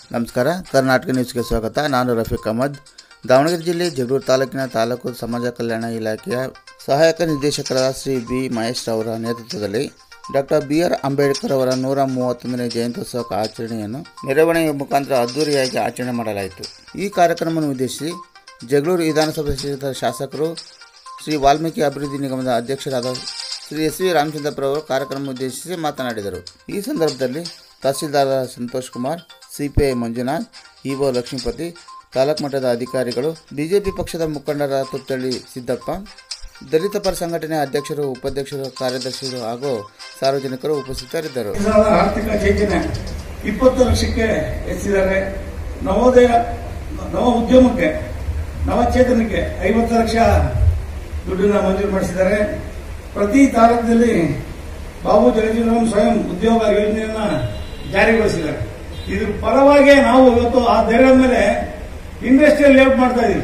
ನಮಸ್ಕಾರ ಕರ್ನಾಟಕ ನ್ಯೂಸ್ಗೆ ಸ್ವಾಗತ ನಾನು ರಫೀಕ್ ಅಹಮದ್ ದಾವಣಗೆರೆ ಜಿಲ್ಲೆ ಜಗಳೂರು ತಾಲೂಕಿನ ತಾಲೂಕು ಸಮಾಜ ಕಲ್ಯಾಣ ಇಲಾಖೆಯ ಸಹಾಯಕ ನಿರ್ದೇಶಕರಾದ ಶ್ರೀ ಬಿ ಮಹೇಶ್ ಅವರ ನೇತೃತ್ವದಲ್ಲಿ ಡಾಕ್ಟರ್ ಬಿ ಆರ್ ಅಂಬೇಡ್ಕರ್ ಅವರ ನೂರ ಮೂವತ್ತೊಂದನೇ ಜಯಂತ್ಯೋತ್ಸವ ಆಚರಣೆಯನ್ನು ಮೆರವಣಿಗೆ ಮುಖಾಂತರ ಅದ್ದೂರಿಯಾಗಿ ಆಚರಣೆ ಮಾಡಲಾಯಿತು ಈ ಕಾರ್ಯಕ್ರಮವನ್ನು ಉದ್ದೇಶಿಸಿ ಜಗಳೂರು ವಿಧಾನಸಭಾ ಕ್ಷೇತ್ರದ ಶಾಸಕರು ಶ್ರೀ ವಾಲ್ಮೀಕಿ ಅಭಿವೃದ್ಧಿ ನಿಗಮದ ಅಧ್ಯಕ್ಷರಾದ ಶ್ರೀ ಎಸ್ ವಿ ರಾಮಚಂದ್ರಪ್ಪ ಅವರು ಕಾರ್ಯಕ್ರಮ ಉದ್ದೇಶಿಸಿ ಮಾತನಾಡಿದರು ಈ ಸಂದರ್ಭದಲ್ಲಿ ತಹಸೀಲ್ದಾರ ಸಂತೋಷ್ ಕುಮಾರ್ ಸಿಪಿಐ ಮಂಜುನಾಥ್ ಇಒ ಲಕ್ಷ್ಮೀಪತಿ ತಾಲೂಕು ಮಟ್ಟದ ಅಧಿಕಾರಿಗಳು ಬಿಜೆಪಿ ಪಕ್ಷದ ಮುಖಂಡರಾದ ತುತ್ತಳ್ಳಿ ಸಿದ್ದಪ್ಪ ದಲಿತ ಪರ ಸಂಘಟನೆಯ ಅಧ್ಯಕ್ಷರು ಉಪಾಧ್ಯಕ್ಷರು ಕಾರ್ಯದರ್ಶಿಗಳು ಹಾಗೂ ಸಾರ್ವಜನಿಕರು ಉಪಸ್ಥಿತರಿದ್ದರು ಈ ಸಲದ ಆರ್ಥಿಕ ಚೈತನ್ಯ ಇಪ್ಪತ್ತು ಲಕ್ಷಕ್ಕೆ ಹೆಚ್ಚಿದ್ದಾರೆ ನವೋದಯ ನವ ಉದ್ಯಮಕ್ಕೆ ನವಚೇತನಕ್ಕೆ ಐವತ್ತು ಲಕ್ಷ ದುಡ್ಡನ್ನ ಮಂಜೂರು ಮಾಡಿಸಿದ್ದಾರೆ ಪ್ರತಿ ತಾಲೂಕಿನಲ್ಲಿ ಬಾಬು ಜಗಜೀವನ ಸ್ವಯಂ ಉದ್ಯೋಗ ಯೋಜನೆಯನ್ನ ಜಾರಿಗೊಳಿಸಿದ್ದಾರೆ ಇದ್ರ ಪರವಾಗಿ ನಾವು ಇವತ್ತು ಆ ಧೈರ್ಯದ ಮೇಲೆ ಇಂಡಸ್ಟ್ರಿಯಲ್ ಲೇಔಟ್ ಮಾಡ್ತಾ ಇದೀವಿ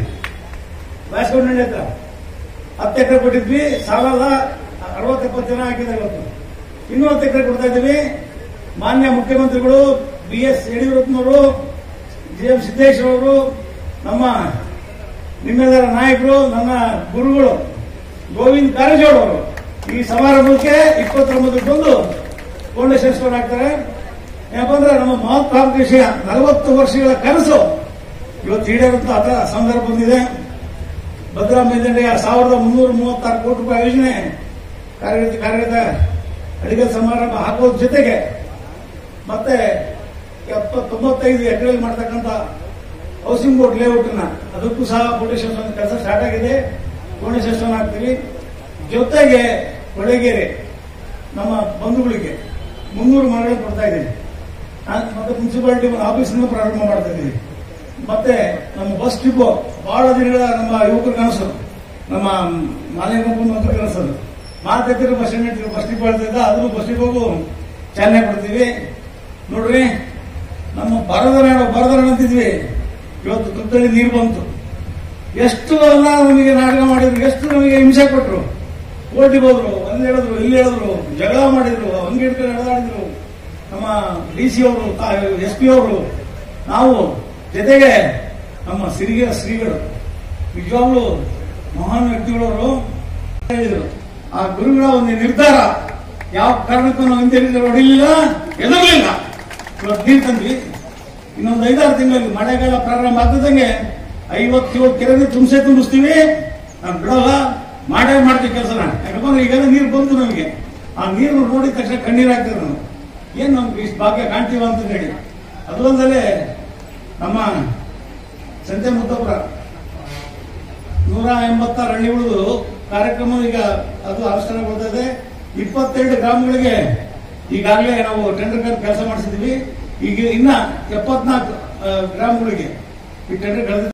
ರಾಜಕೊಂಡ ಹತ್ರ ಹತ್ತು ಎಕರೆ ಕೊಟ್ಟಿದ್ವಿ ಸಾಲದ ಅರವತ್ತೆಪ್ಪತ್ತು ಜನ ಹಾಕಿದ್ದಾರೆ ಇವತ್ತು ಇನ್ನೂ ಹತ್ತು ಎಕರೆ ಕೊಡ್ತಾ ಇದ್ದೀವಿ ಮಾನ್ಯ ಮುಖ್ಯಮಂತ್ರಿಗಳು ಬಿ ಎಸ್ ಯಡಿಯೂರಪ್ಪನವರು ಜಿ ಎಂ ಸಿದ್ದೇಶ್ವರ ಅವರು ನಮ್ಮ ನಿಮ್ಮೆಲ್ಲರ ನಾಯಕರು ನನ್ನ ಗುರುಗಳು ಗೋವಿಂದ್ ಕಾರಜೋಳ ಅವರು ಈ ಸಮಾರಂಭಕ್ಕೆ ಇಪ್ಪತ್ತೊಂಬತ್ತಕ್ಕೆ ಬಂದು ಫೌಂಡೇಶನ್ ಆಗ್ತಾರೆ ಯಾಕಂದ್ರೆ ನಮ್ಮ ಮಹತ್ವಾಕಾಂಕ್ಷೆಯ ನಲವತ್ತು ವರ್ಷಗಳ ಕನಸು ಇವತ್ತು ಈಡೇರುವಂತ ಅದ ಸಂದರ್ಭ ಬಂದಿದೆ ಭದ್ರಾ ಮೇಲ್ದಂಡೆಯ ಸಾವಿರದ ಮುನ್ನೂರ ಮೂವತ್ತಾರು ಕೋಟಿ ರೂಪಾಯಿ ಯೋಜನೆ ಕಾರ್ಯಗತ ಕಾರ್ಯಗತ ಅಡಿಗಲ್ ಸಮಾರಂಭ ಹಾಕೋದ್ರ ಜೊತೆಗೆ ಮತ್ತೆ ಎಪ್ಪತ್ ತೊಂಬತ್ತೈದು ಎಕರೆಯಲ್ಲಿ ಮಾಡ್ತಕ್ಕಂಥ ಹೌಸಿಂಗ್ ಬೋರ್ಡ್ ಲೇಔಟ್ ನ ಅದಕ್ಕೂ ಸಹ ಫೌಂಡೇಶನ್ ಕೆಲಸ ಸ್ಟಾರ್ಟ್ ಆಗಿದೆ ಫೌಂಡೇಶನ್ ಹಾಕ್ತೀವಿ ಜೊತೆಗೆ ಕೊಳೆಗೆರೆ ನಮ್ಮ ಬಂಧುಗಳಿಗೆ ಮುನ್ನೂರು ಮನೆಗಳು ಕೊಡ್ತಾ ಇದ್ದೀವಿ ಆ, ಮತ್ತೆ ಮುನ್ಸಿಪಾಲಿಟಿ ಆಫೀಸ್ನ ಪ್ರಾರಂಭ ಮಾಡ್ತಾ ಇದ್ದೀವಿ ಮತ್ತೆ ನಮ್ಮ ಬಸ್ ಡಿಪೋ ಬಹಳ ದಿನಗಳ ನಮ್ಮ ಯುವಕರ ಕನಸು ನಮ್ಮ ಮಾಲಿನ್ಯ ಮಂತ್ರಿ ಕನಸು ಅದು. ಮಾತೈತಿರೋ ಬಸ್ ಸ್ಟ್ಯಾಂಡ್ ಬಸ್ ಡಿಪೋ ಹೇಳ್ತಿದ್ದ ಅದನ್ನು ಬಸ್ ಡಿಪೋಗೂ ಚಾಲನೆ ಕೊಡ್ತೀವಿ ನೋಡ್ರಿ ನಮ್ಮ ಬರದ ನಾಡು ಬರದ ನಾಡು ಅಂತಿದ್ವಿ ಇವತ್ತು ತುತ್ತಲ್ಲಿ ನೀರು ಬಂತು ಎಷ್ಟು ಎಲ್ಲ ನಮಗೆ ನಾಟಕ ಮಾಡಿದ್ರು ಎಷ್ಟು ನಮಗೆ ಹಿಂಸೆ ಕೊಟ್ಟರು ಕೋರ್ಟಿಗೆ ಹೋದ್ರು ಅಲ್ಲಿ ಹೇಳಿದ್ರು ಇಲ್ಲಿ ಹೇಳಿದ್ರು ಜಗಳ ಮಾಡಿದ್ರು ಹಂಗೆ ಹಿಡ್ಕೊಂಡು ನಡೆದಾಡಿದ್ರು ನಮ್ಮ ಡಿ ಸಿ ಅವರು ಎಸ್ ಪಿ ಅವರು ನಾವು ಜೊತೆಗೆ ನಮ್ಮ ಸಿರಿಗೆರ ಶ್ರೀಗಳು ನಿಜವಾಗ್ಲೂ ಮಹಾನ್ ವ್ಯಕ್ತಿಗಳವರು ಹೇಳಿದ್ರು ಆ ಗುರುಗಳ ಒಂದು ನಿರ್ಧಾರ ಯಾವ ಕಾರಣಕ್ಕೂ ನಾವು ಹಿಂದೆ ಹೊಡಿಲಿಲ್ಲ ಎದುರಲಿಲ್ಲ ಇವತ್ತು ನೀರು ತಂದ್ವಿ ಇನ್ನೊಂದು ಐದಾರು ತಿಂಗಳಲ್ಲಿ ಮಳೆಗಾಲ ಪ್ರಾರಂಭ ಆಗ್ತದಂಗೆ ಐವತ್ತೇಳು ಕೆರೆ ತುಂಬಿಸೇ ತುಂಬಿಸ್ತೀವಿ ನಾನು ಬಿಡಲ್ಲ ಮಾಡೇ ಮಾಡ್ತೀವಿ ಕೆಲಸನ ಯಾಕಂದ್ರೆ ಈಗೆಲ್ಲ ನೀರು ಬಂತು ನಮಗೆ ಆ ನೀರು ನೋಡಿದ ತಕ್ಷಣ ಕಣ್ಣೀರಾಗ್ತದೆ ನಾವು ಏನ್ ನಮ್ಗೆ ಇಷ್ಟು ಭಾಗ್ಯ ಕಾಣ್ತೀವ ಅಂತ ಹೇಳಿ ಅದೊಂದಲೇ ನಮ್ಮ ಸಂತೆ ಮುದ್ದಪುರ ನೂರ ಎಂಬತ್ತಾರು ಹಳ್ಳಿಗಳು ಕಾರ್ಯಕ್ರಮ ಈಗ ಅದು ಅನುಷ್ಠಾನಗೊಳ್ತಾ ಇದೆ ಇಪ್ಪತ್ತೆರಡು ಗ್ರಾಮಗಳಿಗೆ ಈಗಾಗಲೇ ನಾವು ಟೆಂಡರ್ ಕರೆದು ಕೆಲಸ ಮಾಡಿಸಿದ್ವಿ ಈಗ ಇನ್ನ ಎಪ್ಪತ್ನಾಲ್ಕು ಗ್ರಾಮಗಳಿಗೆ ಈ ಟೆಂಡರ್ ಕರೆದು